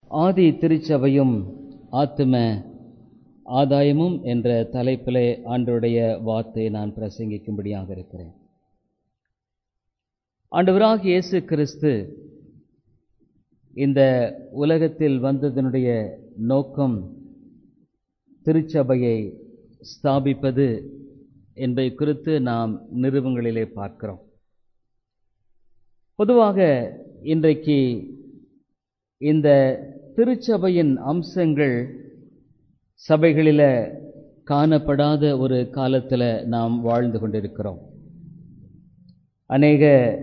ஆதி திருச்சபையும் ஆத்தும ஆதாயமும் என்ற தலைப்பிலே ஆண்டவருடைய வார்த்தையை நான் பிரசங்கிக்கும்படியாக இருக்கிறேன் ஆண்டவராக இயேசு கிறிஸ்து இந்த உலகத்தில் வந்ததனுடைய நோக்கம் திருச்சபையை ஸ்தாபிப்பது என்பதை குறித்து நாம் நிறுவங்களிலே பார்க்கிறோம் பொதுவாக இன்றைக்கு இந்த திருச்சபையின் அம்சங்கள் சபைகளில் காணப்படாத ஒரு காலத்தில் நாம் வாழ்ந்து கொண்டிருக்கிறோம் அநேக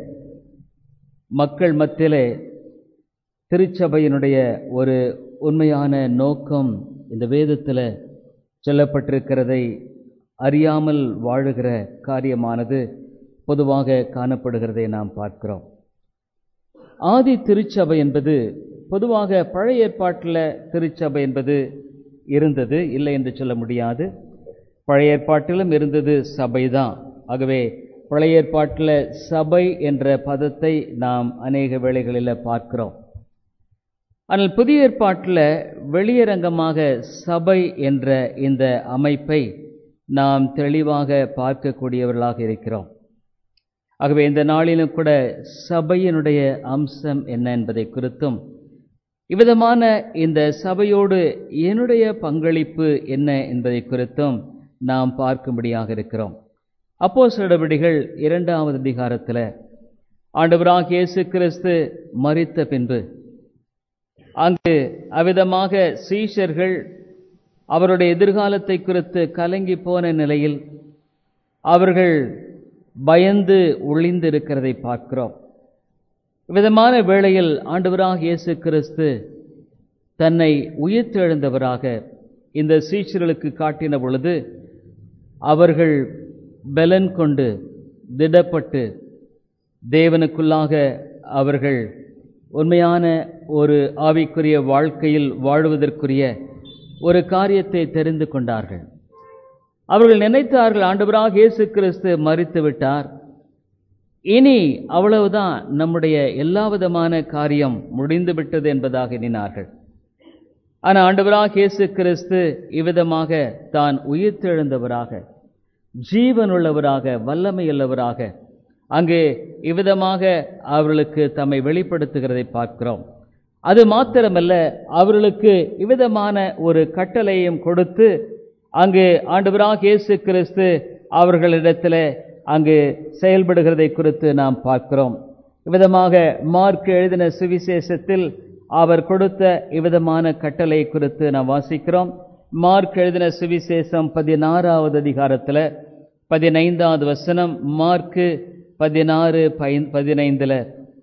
மக்கள் மத்தியிலே திருச்சபையினுடைய ஒரு உண்மையான நோக்கம் இந்த வேதத்தில் சொல்லப்பட்டிருக்கிறதை அறியாமல் வாழுகிற காரியமானது பொதுவாக காணப்படுகிறதை நாம் பார்க்கிறோம் ஆதி திருச்சபை என்பது பொதுவாக பழைய ஏற்பாட்டில் திருச்சபை என்பது இருந்தது இல்லை என்று சொல்ல முடியாது பழைய ஏற்பாட்டிலும் இருந்தது சபைதான் ஆகவே பழைய ஏற்பாட்டில் சபை என்ற பதத்தை நாம் அநேக வேளைகளில் பார்க்கிறோம் ஆனால் புதிய ஏற்பாட்டில் வெளியரங்கமாக சபை என்ற இந்த அமைப்பை நாம் தெளிவாக பார்க்கக்கூடியவர்களாக இருக்கிறோம் ஆகவே இந்த நாளிலும் கூட சபையினுடைய அம்சம் என்ன என்பதை குறித்தும் இவ்விதமான இந்த சபையோடு என்னுடைய பங்களிப்பு என்ன என்பதை குறித்தும் நாம் பார்க்கும்படியாக இருக்கிறோம் அப்போ நடவடிகள் இரண்டாவது அதிகாரத்தில் ஆண்டவராக இயேசு கிறிஸ்து மறித்த பின்பு அங்கு அவ்விதமாக சீஷர்கள் அவருடைய எதிர்காலத்தை குறித்து கலங்கி போன நிலையில் அவர்கள் பயந்து ஒளிந்திருக்கிறதை பார்க்கிறோம் விதமான வேளையில் ஆண்டவராக இயேசு கிறிஸ்து தன்னை உயிர்த்தெழுந்தவராக இந்த சீஷர்களுக்கு காட்டின பொழுது அவர்கள் பலன் கொண்டு திடப்பட்டு தேவனுக்குள்ளாக அவர்கள் உண்மையான ஒரு ஆவிக்குரிய வாழ்க்கையில் வாழ்வதற்குரிய ஒரு காரியத்தை தெரிந்து கொண்டார்கள் அவர்கள் நினைத்தார்கள் ஆண்டவராக இயேசு கிறிஸ்து மறித்து விட்டார் இனி அவ்வளவுதான் நம்முடைய எல்லா விதமான காரியம் முடிந்து விட்டது என்பதாக எண்ணினார்கள் ஆனால் ஆண்டவராக இயேசு கிறிஸ்து இவ்விதமாக தான் உயிர்த்தெழுந்தவராக ஜீவனுள்ளவராக வல்லமையுள்ளவராக அங்கே இவ்விதமாக அவர்களுக்கு தம்மை வெளிப்படுத்துகிறதை பார்க்கிறோம் அது மாத்திரமல்ல அவர்களுக்கு இவ்விதமான ஒரு கட்டளையும் கொடுத்து அங்கு ஆண்டவராக இயேசு கிறிஸ்து அவர்களிடத்தில் அங்கு செயல்படுகிறதை குறித்து நாம் பார்க்கிறோம் இவ்விதமாக மார்க் எழுதின சுவிசேஷத்தில் அவர் கொடுத்த இவ்விதமான கட்டளை குறித்து நாம் வாசிக்கிறோம் மார்க் எழுதின சுவிசேஷம் பதினாறாவது அதிகாரத்தில் பதினைந்தாவது வசனம் மார்க்கு பதினாறு பதினைந்தில்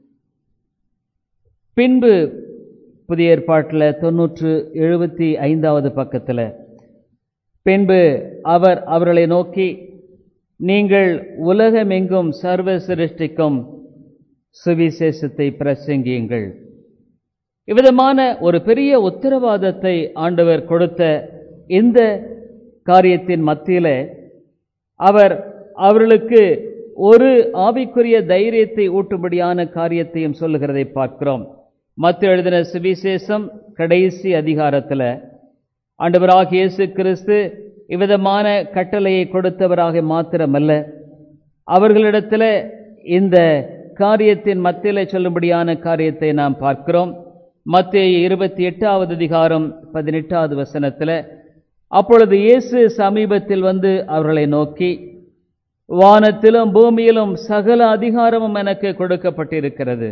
பின்பு புதிய ஏற்பாட்டில் தொன்னூற்று எழுபத்தி ஐந்தாவது பக்கத்தில் பின்பு அவர் அவர்களை நோக்கி நீங்கள் உலகமெங்கும் சர்வ சிருஷ்டிக்கும் சுவிசேஷத்தை பிரசங்கியுங்கள் இவ்விதமான ஒரு பெரிய உத்தரவாதத்தை ஆண்டவர் கொடுத்த இந்த காரியத்தின் மத்தியில் அவர் அவர்களுக்கு ஒரு ஆவிக்குரிய தைரியத்தை ஊட்டும்படியான காரியத்தையும் சொல்லுகிறதை பார்க்கிறோம் மத்த எழுதின சுவிசேஷம் கடைசி அதிகாரத்தில் ஆண்டவராக இயேசு கிறிஸ்து இவ்விதமான கட்டளையை கொடுத்தவராக மாத்திரமல்ல அவர்களிடத்தில் இந்த காரியத்தின் மத்தியில் சொல்லும்படியான காரியத்தை நாம் பார்க்கிறோம் மத்திய இருபத்தி எட்டாவது அதிகாரம் பதினெட்டாவது வசனத்தில் அப்பொழுது இயேசு சமீபத்தில் வந்து அவர்களை நோக்கி வானத்திலும் பூமியிலும் சகல அதிகாரமும் எனக்கு கொடுக்கப்பட்டிருக்கிறது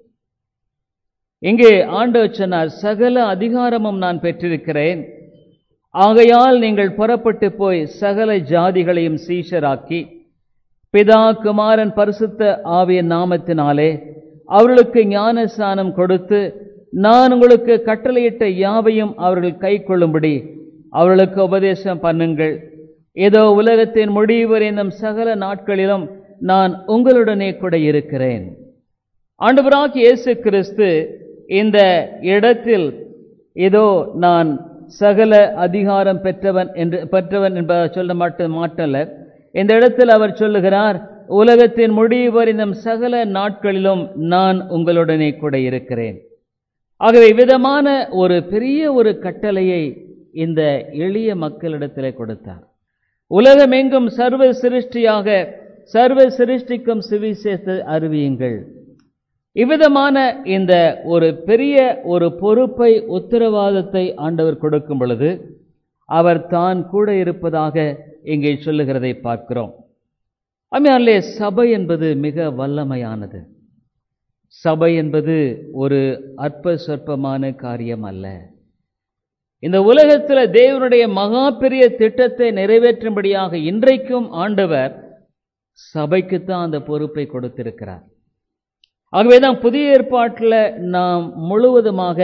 இங்கே ஆண்டவர் சொன்னார் சகல அதிகாரமும் நான் பெற்றிருக்கிறேன் ஆகையால் நீங்கள் புறப்பட்டு போய் சகல ஜாதிகளையும் சீஷராக்கி பிதா குமாரன் பரிசுத்த ஆவியின் நாமத்தினாலே அவர்களுக்கு ஞானஸ்தானம் கொடுத்து நான் உங்களுக்கு கட்டளையிட்ட யாவையும் அவர்கள் கை கொள்ளும்படி அவர்களுக்கு உபதேசம் பண்ணுங்கள் ஏதோ உலகத்தின் முடிவு நம் சகல நாட்களிலும் நான் உங்களுடனே கூட இருக்கிறேன் ஆண்டவராக இயேசு கிறிஸ்து இந்த இடத்தில் இதோ நான் சகல அதிகாரம் பெற்றவன் என்று பெற்றவன் என்பதை சொல்ல மாட்ட மாட்டல்ல இந்த இடத்தில் அவர் சொல்லுகிறார் உலகத்தின் முடிவு வரை நம் சகல நாட்களிலும் நான் உங்களுடனே கூட இருக்கிறேன் ஆகவே விதமான ஒரு பெரிய ஒரு கட்டளையை இந்த எளிய மக்களிடத்திலே கொடுத்தார் உலகமெங்கும் சர்வ சிருஷ்டியாக சர்வ சிருஷ்டிக்கும் சுவிசேஷத்தை அறிவியுங்கள் இவ்விதமான இந்த ஒரு பெரிய ஒரு பொறுப்பை உத்தரவாதத்தை ஆண்டவர் கொடுக்கும் பொழுது அவர் தான் கூட இருப்பதாக இங்கே சொல்லுகிறதை பார்க்கிறோம் அம்மையாலே சபை என்பது மிக வல்லமையானது சபை என்பது ஒரு அற்ப சொற்பமான காரியம் அல்ல இந்த உலகத்தில் தேவனுடைய மகா பெரிய திட்டத்தை நிறைவேற்றும்படியாக இன்றைக்கும் ஆண்டவர் சபைக்குத்தான் அந்த பொறுப்பை கொடுத்திருக்கிறார் ஆகவே தான் புதிய ஏற்பாட்டில் நாம் முழுவதுமாக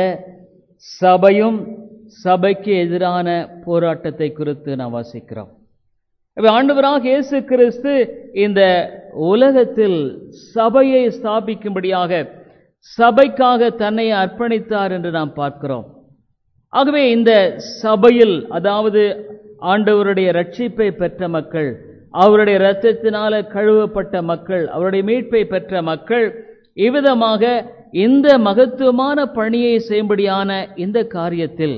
சபையும் சபைக்கு எதிரான போராட்டத்தை குறித்து நாம் வாசிக்கிறோம் ஆண்டவராக இயேசு கிறிஸ்து இந்த உலகத்தில் சபையை ஸ்தாபிக்கும்படியாக சபைக்காக தன்னை அர்ப்பணித்தார் என்று நாம் பார்க்கிறோம் ஆகவே இந்த சபையில் அதாவது ஆண்டவருடைய ரட்சிப்பை பெற்ற மக்கள் அவருடைய இரத்தத்தினால கழுவப்பட்ட மக்கள் அவருடைய மீட்பை பெற்ற மக்கள் இவ்விதமாக இந்த மகத்துவமான பணியை செய்யும்படியான இந்த காரியத்தில்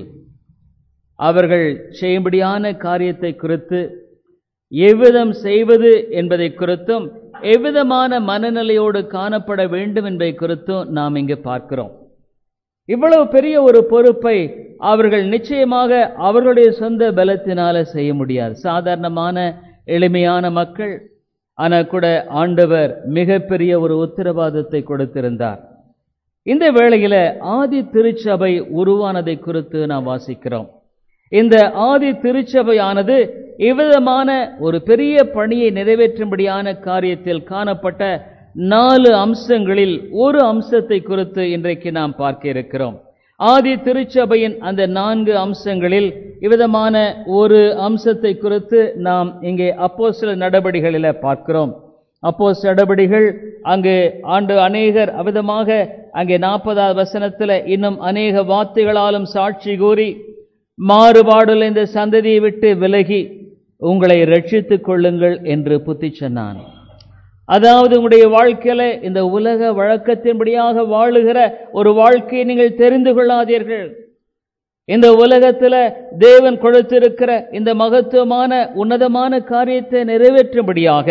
அவர்கள் செய்யும்படியான காரியத்தை குறித்து எவ்விதம் செய்வது என்பதை குறித்தும் எவ்விதமான மனநிலையோடு காணப்பட வேண்டும் என்பதை குறித்தும் நாம் இங்கு பார்க்கிறோம் இவ்வளவு பெரிய ஒரு பொறுப்பை அவர்கள் நிச்சயமாக அவர்களுடைய சொந்த பலத்தினால செய்ய முடியாது சாதாரணமான எளிமையான மக்கள் ஆனால் கூட ஆண்டவர் மிகப்பெரிய ஒரு உத்தரவாதத்தை கொடுத்திருந்தார் இந்த வேளையில ஆதி திருச்சபை உருவானதை குறித்து நாம் வாசிக்கிறோம் இந்த ஆதி திருச்சபையானது இவ்விதமான ஒரு பெரிய பணியை நிறைவேற்றும்படியான காரியத்தில் காணப்பட்ட நாலு அம்சங்களில் ஒரு அம்சத்தை குறித்து இன்றைக்கு நாம் பார்க்க இருக்கிறோம் ஆதி திருச்சபையின் அந்த நான்கு அம்சங்களில் இவ்விதமான ஒரு அம்சத்தை குறித்து நாம் இங்கே அப்போ சில நடவடிகளில் பார்க்கிறோம் அப்போ நடவடிகள் அங்கு ஆண்டு அநேகர் அவிதமாக அங்கே நாற்பதாவது வசனத்தில் இன்னும் அநேக வார்த்தைகளாலும் சாட்சி கூறி மாறுபாடுள்ள இந்த சந்ததியை விட்டு விலகி உங்களை ரட்சித்துக் கொள்ளுங்கள் என்று புத்தி சொன்னான் அதாவது உங்களுடைய வாழ்க்கையில இந்த உலக வழக்கத்தின்படியாக வாழுகிற ஒரு வாழ்க்கையை நீங்கள் தெரிந்து கொள்ளாதீர்கள் இந்த உலகத்தில் தேவன் கொடுத்திருக்கிற இந்த மகத்துவமான உன்னதமான காரியத்தை நிறைவேற்றும்படியாக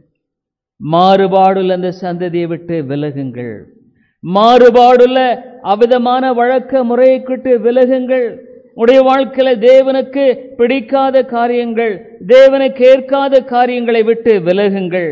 மாறுபாடுள்ள அந்த சந்ததியை விட்டு விலகுங்கள் மாறுபாடுள்ள அவிதமான வழக்க முறையை விட்டு விலகுங்கள் உடைய வாழ்க்கையில தேவனுக்கு பிடிக்காத காரியங்கள் தேவனுக்கு ஏற்காத காரியங்களை விட்டு விலகுங்கள்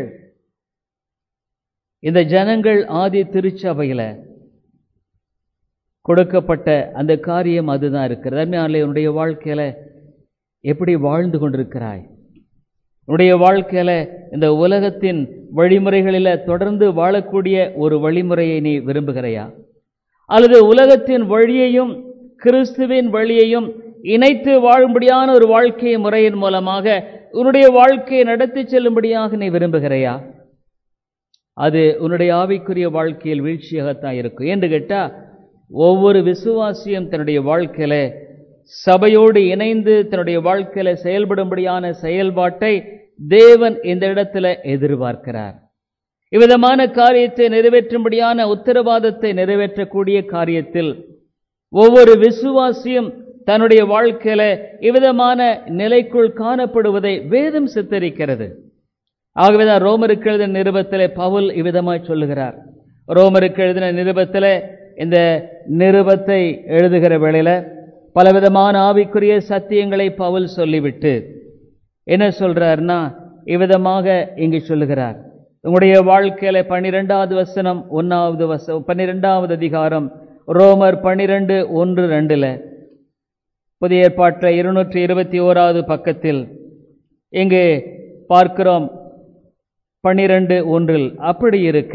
இந்த ஜனங்கள் ஆதி திருச்சபையில கொடுக்கப்பட்ட அந்த காரியம் அதுதான் இருக்கிறது அருமையாலே உன்னுடைய வாழ்க்கையில எப்படி வாழ்ந்து கொண்டிருக்கிறாய் உன்னுடைய வாழ்க்கையில இந்த உலகத்தின் வழிமுறைகளில தொடர்ந்து வாழக்கூடிய ஒரு வழிமுறையை நீ விரும்புகிறாயா அல்லது உலகத்தின் வழியையும் கிறிஸ்துவின் வழியையும் இணைத்து வாழும்படியான ஒரு வாழ்க்கை முறையின் மூலமாக உன்னுடைய வாழ்க்கையை நடத்தி செல்லும்படியாக நீ விரும்புகிறாயா அது உன்னுடைய ஆவிக்குரிய வாழ்க்கையில் வீழ்ச்சியாகத்தான் இருக்கும் என்று கேட்டா ஒவ்வொரு விசுவாசியும் தன்னுடைய வாழ்க்கையில சபையோடு இணைந்து தன்னுடைய வாழ்க்கையில செயல்படும்படியான செயல்பாட்டை தேவன் இந்த இடத்துல எதிர்பார்க்கிறார் இவ்விதமான காரியத்தை நிறைவேற்றும்படியான உத்தரவாதத்தை நிறைவேற்றக்கூடிய காரியத்தில் ஒவ்வொரு விசுவாசியும் தன்னுடைய வாழ்க்கையில இவ்விதமான நிலைக்குள் காணப்படுவதை வேதம் சித்தரிக்கிறது ஆகவேதான் ரோமருக்கு எழுதின நிருபத்திலே பவுல் இவ்விதமாய் சொல்லுகிறார் ரோமருக்கு எழுதின நிருபத்திலே இந்த நிருபத்தை எழுதுகிற வேளையில பலவிதமான ஆவிக்குரிய சத்தியங்களை பவுல் சொல்லிவிட்டு என்ன சொல்றார்னா இவ்விதமாக இங்கு சொல்லுகிறார் உங்களுடைய வாழ்க்கையில பன்னிரெண்டாவது வசனம் ஒன்னாவது வச பன்னிரெண்டாவது அதிகாரம் ரோமர் பன்னிரெண்டு ஒன்று ரெண்டுல புதிய ஏற்பாட்டில் இருநூற்றி இருபத்தி ஓராவது பக்கத்தில் இங்கு பார்க்கிறோம் பன்னிரண்டு ஒன்றில் அப்படி இருக்க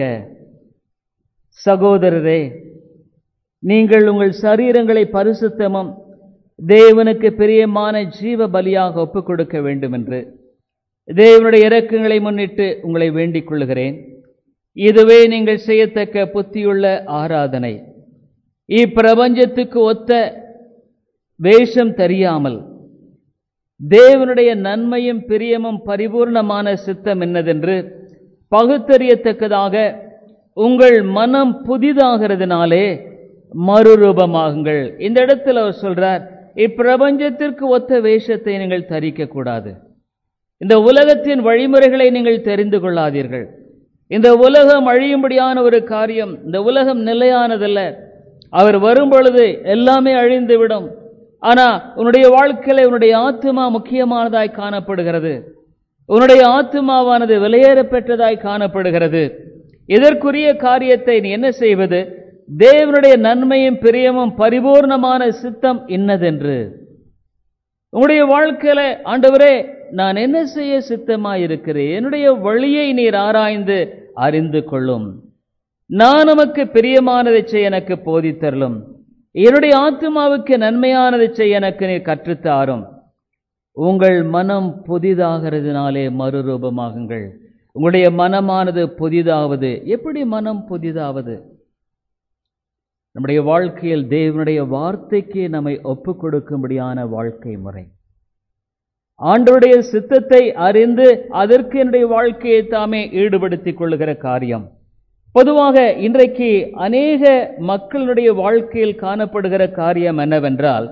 சகோதரரே நீங்கள் உங்கள் சரீரங்களை பரிசுத்தமும் தேவனுக்கு பிரியமான ஜீவ பலியாக ஒப்புக் கொடுக்க வேண்டும் என்று தேவனுடைய இறக்கங்களை முன்னிட்டு உங்களை வேண்டிக் கொள்கிறேன் இதுவே நீங்கள் செய்யத்தக்க புத்தியுள்ள ஆராதனை இப்பிரபஞ்சத்துக்கு ஒத்த வேஷம் தெரியாமல் தேவனுடைய நன்மையும் பிரியமும் பரிபூர்ணமான சித்தம் என்னதென்று பகுத்தறியத்தக்கதாக உங்கள் மனம் புதிதாகிறதுனாலே மறுரூபமாகுங்கள் இந்த இடத்துல அவர் சொல்றார் இப்பிரபஞ்சத்திற்கு ஒத்த வேஷத்தை நீங்கள் தரிக்க கூடாது இந்த உலகத்தின் வழிமுறைகளை நீங்கள் தெரிந்து கொள்ளாதீர்கள் இந்த உலகம் அழியும்படியான ஒரு காரியம் இந்த உலகம் நிலையானதல்ல அவர் வரும் பொழுது எல்லாமே அழிந்துவிடும் ஆனா உன்னுடைய வாழ்க்கையில உன்னுடைய ஆத்மா முக்கியமானதாய் காணப்படுகிறது உன்னுடைய ஆத்மாவானது விலையேற பெற்றதாய் காணப்படுகிறது இதற்குரிய காரியத்தை நீ என்ன செய்வது தேவனுடைய நன்மையும் பிரியமும் பரிபூர்ணமான சித்தம் இன்னதென்று உங்களுடைய வாழ்க்கையில ஆண்டவரே நான் என்ன செய்ய சித்தமாயிருக்கிறேன் என்னுடைய வழியை நீர் ஆராய்ந்து அறிந்து கொள்ளும் நான் நமக்கு பிரியமானதை செய்ய எனக்கு போதித்தரலும் என்னுடைய ஆத்மாவுக்கு நன்மையானதை செய்ய எனக்கு நீர் கற்றுத்தாரும் உங்கள் மனம் புதிதாகிறதுனாலே மறுரூபமாகுங்கள் உங்களுடைய மனமானது புதிதாவது எப்படி மனம் புதிதாவது நம்முடைய வாழ்க்கையில் தேவனுடைய வார்த்தைக்கு நம்மை ஒப்புக் கொடுக்கும்படியான வாழ்க்கை முறை ஆண்டவருடைய சித்தத்தை அறிந்து அதற்கு என்னுடைய வாழ்க்கையை தாமே ஈடுபடுத்திக் கொள்ளுகிற காரியம் பொதுவாக இன்றைக்கு அநேக மக்களுடைய வாழ்க்கையில் காணப்படுகிற காரியம் என்னவென்றால்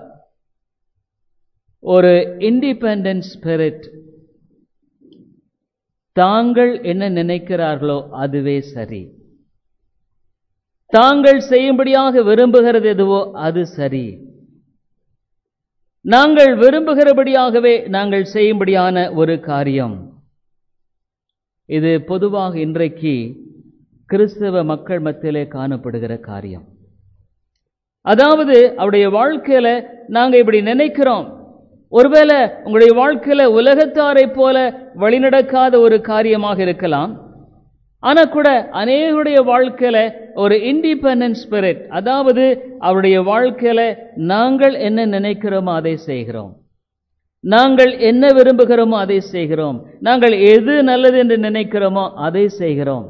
ஒரு இண்டிபெண்டன்ட் ஸ்பிரிட் தாங்கள் என்ன நினைக்கிறார்களோ அதுவே சரி தாங்கள் செய்யும்படியாக விரும்புகிறது எதுவோ அது சரி நாங்கள் விரும்புகிறபடியாகவே நாங்கள் செய்யும்படியான ஒரு காரியம் இது பொதுவாக இன்றைக்கு கிறிஸ்தவ மக்கள் மத்தியிலே காணப்படுகிற காரியம் அதாவது அவருடைய வாழ்க்கையில நாங்க இப்படி நினைக்கிறோம் ஒருவேளை உங்களுடைய வாழ்க்கையில உலகத்தாரை போல வழிநடக்காத ஒரு காரியமாக இருக்கலாம் ஆனா கூட அநேகருடைய வாழ்க்கையில ஒரு இண்டிபெண்டன்ட் ஸ்பிரிட் அதாவது அவருடைய வாழ்க்கையில நாங்கள் என்ன நினைக்கிறோமோ அதை செய்கிறோம் நாங்கள் என்ன விரும்புகிறோமோ அதை செய்கிறோம் நாங்கள் எது நல்லது என்று நினைக்கிறோமோ அதை செய்கிறோம்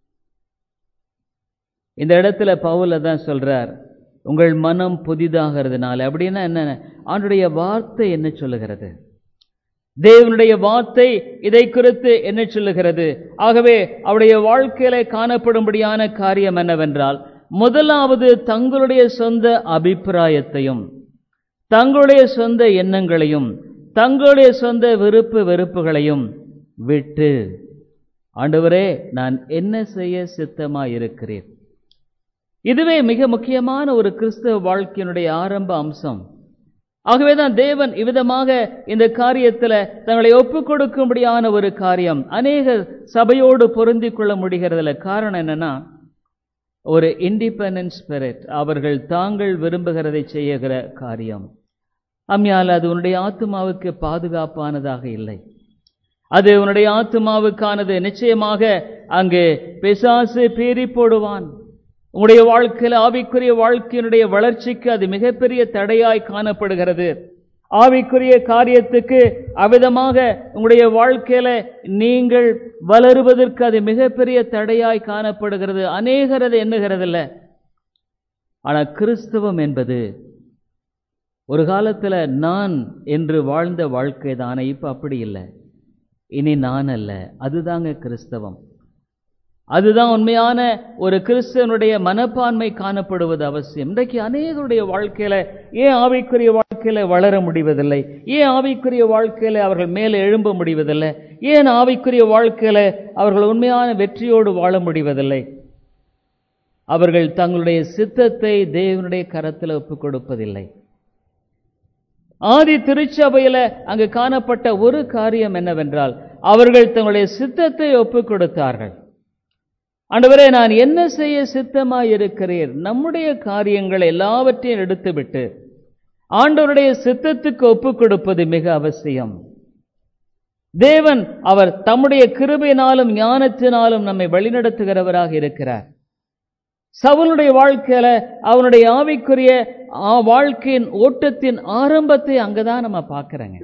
இந்த இடத்துல பவுல தான் சொல்றார் உங்கள் மனம் புதிதாகிறதுனால அப்படின்னா என்ன அவனுடைய வார்த்தை என்ன சொல்லுகிறது தேவனுடைய வார்த்தை இதை குறித்து என்ன சொல்லுகிறது ஆகவே அவருடைய வாழ்க்கையில காணப்படும்படியான காரியம் என்னவென்றால் முதலாவது தங்களுடைய சொந்த அபிப்பிராயத்தையும் தங்களுடைய சொந்த எண்ணங்களையும் தங்களுடைய சொந்த விருப்பு வெறுப்புகளையும் விட்டு ஆண்டவரே நான் என்ன செய்ய சித்தமாயிருக்கிறேன் இதுவே மிக முக்கியமான ஒரு கிறிஸ்தவ வாழ்க்கையினுடைய ஆரம்ப அம்சம் ஆகவேதான் தேவன் இவ்விதமாக இந்த காரியத்தில் தங்களை ஒப்புக் கொடுக்கும்படியான ஒரு காரியம் அநேக சபையோடு பொருந்தி கொள்ள முடிகிறதுல காரணம் என்னன்னா ஒரு இண்டிபெண்டன்ட் ஸ்பிரிட் அவர்கள் தாங்கள் விரும்புகிறதை செய்யுகிற காரியம் அம்மையால் அது உன்னுடைய ஆத்மாவுக்கு பாதுகாப்பானதாக இல்லை அது உன்னுடைய ஆத்மாவுக்கானது நிச்சயமாக அங்கு பிசாசு பேரி போடுவான் உங்களுடைய வாழ்க்கையில் ஆவிக்குரிய வாழ்க்கையினுடைய வளர்ச்சிக்கு அது மிகப்பெரிய தடையாய் காணப்படுகிறது ஆவிக்குரிய காரியத்துக்கு அவ்விதமாக உங்களுடைய வாழ்க்கையில நீங்கள் வளருவதற்கு அது மிகப்பெரிய தடையாய் காணப்படுகிறது அநேகர் அதை எண்ணுகிறதில்ல ஆனா கிறிஸ்தவம் என்பது ஒரு காலத்துல நான் என்று வாழ்ந்த வாழ்க்கை தானே இப்ப அப்படி இல்லை இனி நான் அல்ல அதுதாங்க கிறிஸ்தவம் அதுதான் உண்மையான ஒரு கிறிஸ்தவனுடைய மனப்பான்மை காணப்படுவது அவசியம் இன்றைக்கு அநேகருடைய வாழ்க்கையில ஏன் ஆவிக்குரிய வாழ்க்கையில வளர முடிவதில்லை ஏன் ஆவிக்குரிய வாழ்க்கையில அவர்கள் மேலே எழும்ப முடிவதில்லை ஏன் ஆவிக்குரிய வாழ்க்கையில அவர்கள் உண்மையான வெற்றியோடு வாழ முடிவதில்லை அவர்கள் தங்களுடைய சித்தத்தை தேவனுடைய கரத்தில் ஒப்புக் கொடுப்பதில்லை ஆதி திருச்சபையில அங்கு காணப்பட்ட ஒரு காரியம் என்னவென்றால் அவர்கள் தங்களுடைய சித்தத்தை ஒப்புக் கொடுத்தார்கள் ஆண்டவரே நான் என்ன செய்ய சித்தமாய் இருக்கிறேன் நம்முடைய காரியங்கள் எல்லாவற்றையும் எடுத்துவிட்டு ஆண்டவருடைய சித்தத்துக்கு ஒப்புக் கொடுப்பது மிக அவசியம் தேவன் அவர் தம்முடைய கிருபையினாலும் ஞானத்தினாலும் நம்மை வழிநடத்துகிறவராக இருக்கிறார் சவுனுடைய வாழ்க்கையில அவனுடைய ஆவிக்குரிய வாழ்க்கையின் ஓட்டத்தின் ஆரம்பத்தை அங்கதான் நம்ம பார்க்கிறோங்க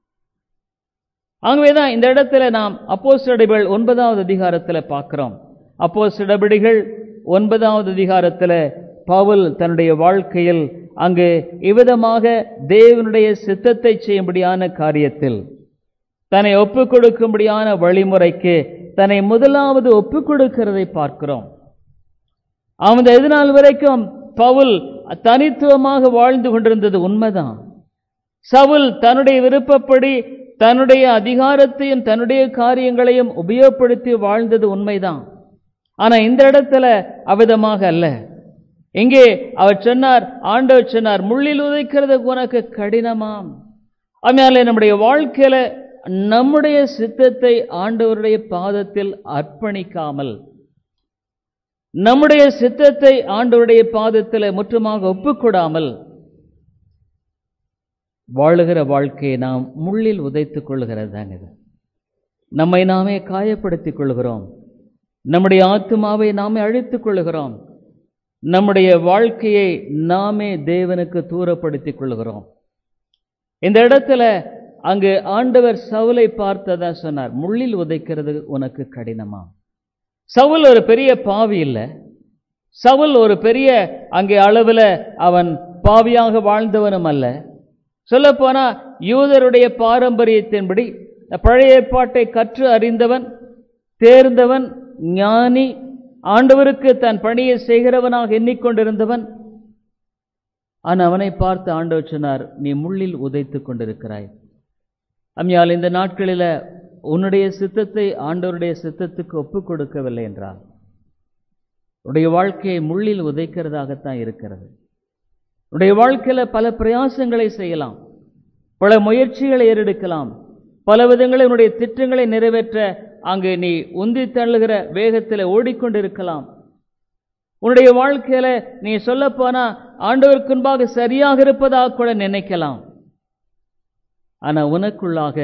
ஆகவேதான் இந்த இடத்துல நாம் அப்போஸ்தலர்கள் ஒன்பதாவது அதிகாரத்துல பார்க்கிறோம் அப்போ சிடபிடிகள் ஒன்பதாவது அதிகாரத்தில் பவுல் தன்னுடைய வாழ்க்கையில் அங்கு இவ்விதமாக தேவனுடைய சித்தத்தை செய்யும்படியான காரியத்தில் தன்னை ஒப்புக் கொடுக்கும்படியான வழிமுறைக்கு தன்னை முதலாவது ஒப்புக் கொடுக்கிறதை பார்க்கிறோம் அவன் எது நாள் வரைக்கும் பவுல் தனித்துவமாக வாழ்ந்து கொண்டிருந்தது உண்மைதான் சவுல் தன்னுடைய விருப்பப்படி தன்னுடைய அதிகாரத்தையும் தன்னுடைய காரியங்களையும் உபயோகப்படுத்தி வாழ்ந்தது உண்மைதான் ஆனா இந்த இடத்துல அவிதமாக அல்ல இங்கே அவர் சொன்னார் ஆண்டவர் சொன்னார் முள்ளில் உதைக்கிறது உனக்கு கடினமாம் அதனால நம்முடைய வாழ்க்கையில நம்முடைய சித்தத்தை ஆண்டவருடைய பாதத்தில் அர்ப்பணிக்காமல் நம்முடைய சித்தத்தை ஆண்டவருடைய பாதத்தில் முற்றுமாக ஒப்புக்கொடாமல் வாழுகிற வாழ்க்கையை நாம் முள்ளில் உதைத்துக் கொள்கிறது தாங்க இது நம்மை நாமே காயப்படுத்திக் கொள்கிறோம் நம்முடைய ஆத்மாவை நாமே அழித்துக் கொள்கிறோம் நம்முடைய வாழ்க்கையை நாமே தேவனுக்கு தூரப்படுத்திக் கொள்கிறோம் இந்த இடத்துல அங்கு ஆண்டவர் சவுலை பார்த்ததா சொன்னார் முள்ளில் உதைக்கிறது உனக்கு கடினமா சவுல் ஒரு பெரிய பாவி இல்லை சவுல் ஒரு பெரிய அங்கே அளவில் அவன் பாவியாக வாழ்ந்தவனும் அல்ல சொல்லப்போனா யூதருடைய பாரம்பரியத்தின்படி பழைய ஏற்பாட்டை கற்று அறிந்தவன் தேர்ந்தவன் ஞானி ஆண்டவருக்கு தன் பணியை செய்கிறவனாக எண்ணிக்கொண்டிருந்தவன் ஆனால் அவனை பார்த்து ஆண்டவர் சொன்னார் நீ முள்ளில் உதைத்துக் கொண்டிருக்கிறாய் அம்மையால் இந்த நாட்களில் உன்னுடைய சித்தத்தை ஆண்டவருடைய சித்தத்துக்கு ஒப்புக் கொடுக்கவில்லை என்றால் உன்னுடைய வாழ்க்கையை முள்ளில் உதைக்கிறதாகத்தான் இருக்கிறது உன்னுடைய வாழ்க்கையில் பல பிரயாசங்களை செய்யலாம் பல முயற்சிகளை ஏறெடுக்கலாம் பல விதங்களில் உன்னுடைய திட்டங்களை நிறைவேற்ற அங்கு நீ உந்தி தள்ளுகிற வேகத்தில் ஓடிக்கொண்டிருக்கலாம் உன்னுடைய வாழ்க்கையில நீ சொல்லப்போனா ஆண்டவருக்கு முன்பாக சரியாக இருப்பதாக கூட நினைக்கலாம் ஆனா உனக்குள்ளாக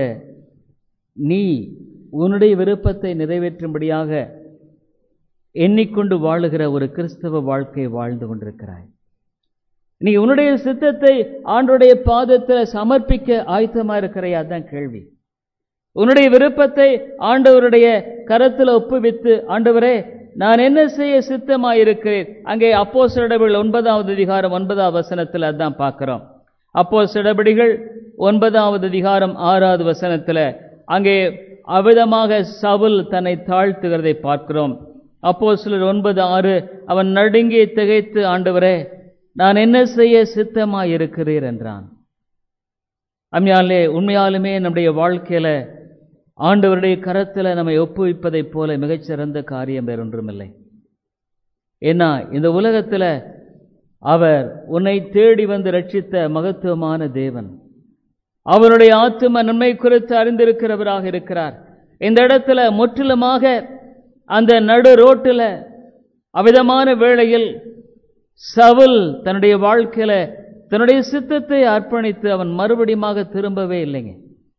நீ உன்னுடைய விருப்பத்தை நிறைவேற்றும்படியாக எண்ணிக்கொண்டு வாழுகிற ஒரு கிறிஸ்தவ வாழ்க்கை வாழ்ந்து கொண்டிருக்கிறாய் நீ உன்னுடைய சித்தத்தை ஆண்டுடைய பாதத்தில் சமர்ப்பிக்க ஆயத்தமா இருக்கிறையா தான் கேள்வி உன்னுடைய விருப்பத்தை ஆண்டவருடைய கரத்தில் ஒப்புவித்து ஆண்டவரே நான் என்ன செய்ய சித்தமாயிருக்கிறேன் அங்கே அப்போ சிடபிகள் ஒன்பதாவது அதிகாரம் ஒன்பதாவது வசனத்தில் அதான் பார்க்கிறோம் அப்போ சிடபடிகள் ஒன்பதாவது அதிகாரம் ஆறாவது வசனத்தில் அங்கே அவிதமாக சவுல் தன்னை தாழ்த்துகிறதை பார்க்கிறோம் அப்போ சிலர் ஒன்பது ஆறு அவன் நடுங்கி திகைத்து ஆண்டவரே நான் என்ன செய்ய சித்தமாயிருக்கிறீர் என்றான் அம்மையாலே உண்மையாலுமே நம்முடைய வாழ்க்கையில ஆண்டவருடைய கரத்தில் நம்மை ஒப்புவிப்பதைப் போல மிகச்சிறந்த காரியம் வேறொன்றுமில்லை ஏன்னா இந்த உலகத்தில் அவர் உன்னை தேடி வந்து ரட்சித்த மகத்துவமான தேவன் அவருடைய ஆத்தும நன்மை குறித்து அறிந்திருக்கிறவராக இருக்கிறார் இந்த இடத்துல முற்றிலுமாக அந்த நடு ரோட்டில் அவிதமான வேளையில் சவுல் தன்னுடைய வாழ்க்கையில தன்னுடைய சித்தத்தை அர்ப்பணித்து அவன் மறுபடியுமாக திரும்பவே இல்லைங்க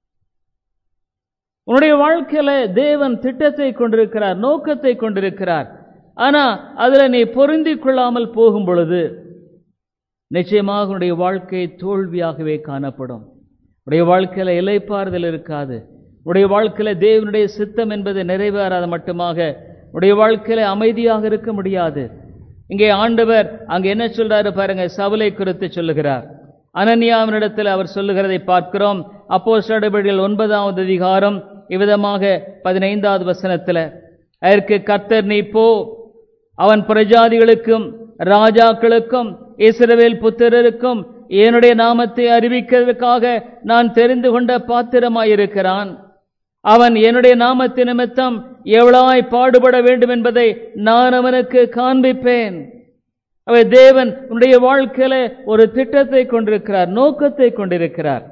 உன்னுடைய வாழ்க்கையில தேவன் திட்டத்தை கொண்டிருக்கிறார் நோக்கத்தை கொண்டிருக்கிறார் ஆனா அதுல நீ பொருந்தி கொள்ளாமல் போகும் பொழுது நிச்சயமாக உன்னுடைய வாழ்க்கை தோல்வியாகவே காணப்படும் உடைய வாழ்க்கையில இலைப்பாறுதல் இருக்காது உடைய வாழ்க்கையில தேவனுடைய சித்தம் என்பது நிறைவேறாத மட்டுமாக உடைய வாழ்க்கையில அமைதியாக இருக்க முடியாது இங்கே ஆண்டவர் அங்க என்ன சொல்றாரு பாருங்க சவுலை குறித்து சொல்லுகிறார் அனன்யாவினிடத்தில் அவர் சொல்லுகிறதை பார்க்கிறோம் அப்போ சடபடிகள் ஒன்பதாவது அதிகாரம் இவ்விதமாக பதினைந்தாவது வசனத்தில் அதற்கு கர்த்தர் நீ போ அவன் பிரஜாதிகளுக்கும் ராஜாக்களுக்கும் இஸ்ரவேல் புத்திரருக்கும் என்னுடைய நாமத்தை அறிவிக்கிறதுக்காக நான் தெரிந்து கொண்ட பாத்திரமாயிருக்கிறான் அவன் என்னுடைய நாமத்து நிமித்தம் எவ்வளாய் பாடுபட வேண்டும் என்பதை நான் அவனுக்கு காண்பிப்பேன் அவை தேவன் உன்னுடைய வாழ்க்கையில ஒரு திட்டத்தை கொண்டிருக்கிறார் நோக்கத்தை கொண்டிருக்கிறார்